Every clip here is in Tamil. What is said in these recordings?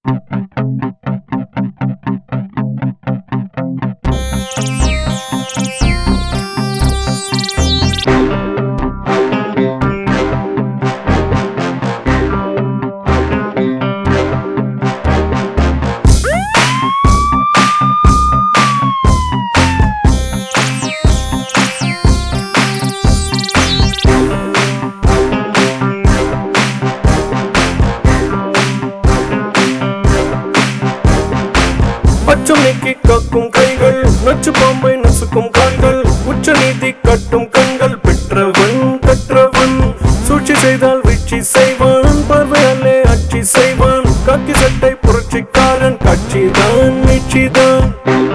பச்சமைக்கு காக்கும் கைகள் நச்சு பாம்பை நசுக்கும் கால்கள் உச்ச நீதி கட்டும் கண்கள் பெற்றவன் கற்றவன் சூழ்ச்சி செய்தால் வீழ்ச்சி செய்வான் பார்வையாலே ஆட்சி செய்வான் காக்கி சட்டை புரட்சிக்காரன் காட்சிதான் மீட்சிதான்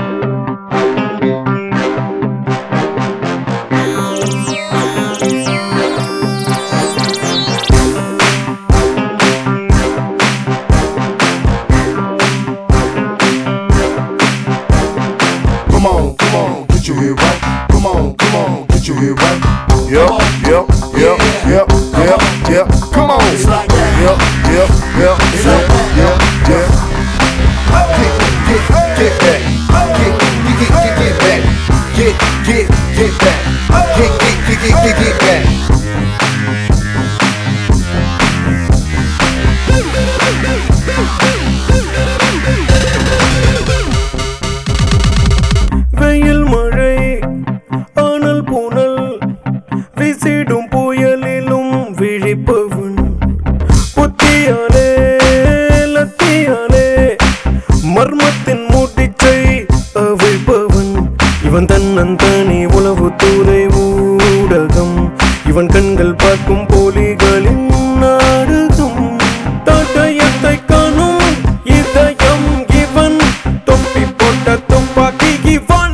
Come on, come on, get your head right. Come on, come on, get your head right. Yep, yep, yep, yep, yep, yep. Come on. It's like that. Yep, yep, yep, It's yep, like that. yep, yep. Get, get, get back. Get, get, get, get, get back. Get, get, get back. Get, get, get, get, get, get back. வெயில் மழை ஆனல் பூனல் வீசிடும் புயலிலும் விழிப்பவன் புத்தியாலே லத்தியாலே மர்மத்தின் மூட்டிச்சை அவிழ்ப்பவன் இவன் தன்னந்தனி உளவுத்துறை ஊடகம் இவன் கண்கள் பார்க்கும் போலிகளின் நாடகம் தாட்டயத்தை காணும் இதயம் இவன் தொப்பி போட்ட துப்பாக்கி இவன்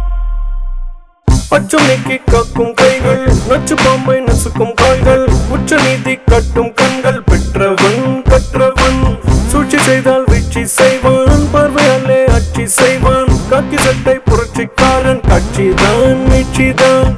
பச்சமைக்கு காக்கும் கைகள் நச்சு பாம்பை நசுக்கும் கால்கள் உச்ச நீதி கட்டும் கண்கள் பெற்றவன் கற்றவன் சூழ்ச்சி செய்தால் வீழ்ச்சி செய்வான் பார்வையாலே ஆட்சி செய்வான் காக்கி சட்டை புரட்சிக்காரன் காட்சிதான் மீட்சிதான்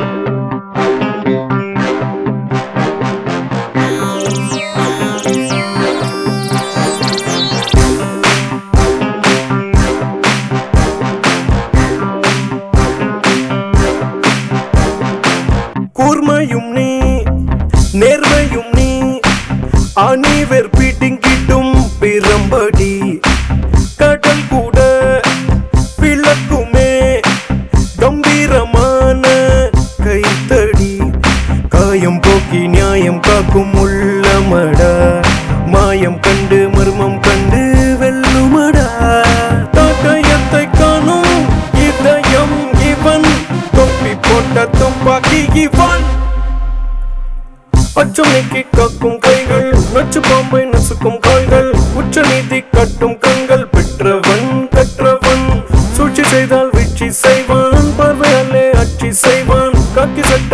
கூர்மையும் நீ நேர்மையும் நீ அணிவர் பிடிங்கிட்டும் பிரம்படி கடல் கூட விளக்குமே கம்பீரமான கைத்தடி காயம் போக்கி நியாயம் காக்கும் உள்ளமடா மாயம் கண்டு மர்மம் கண்டு வெல்லுமடா தாக்கயத்தை காணும் இதயம் இவன் தொப்பி போட்ட துப்பாக்கி இவன் பச்சமைக்கு காக்கும் கைகள் நச்சு பாம்பை நசுக்கும் கால்கள் உச்ச நீதி கட்டும் கண்கள் பெற்றவன் கற்றவன் சூழ்ச்சி செய்தால் வீழ்ச்சி செய்வான் பார்வையாலே ஆட்சி செய்வான் காக்கி சட்டை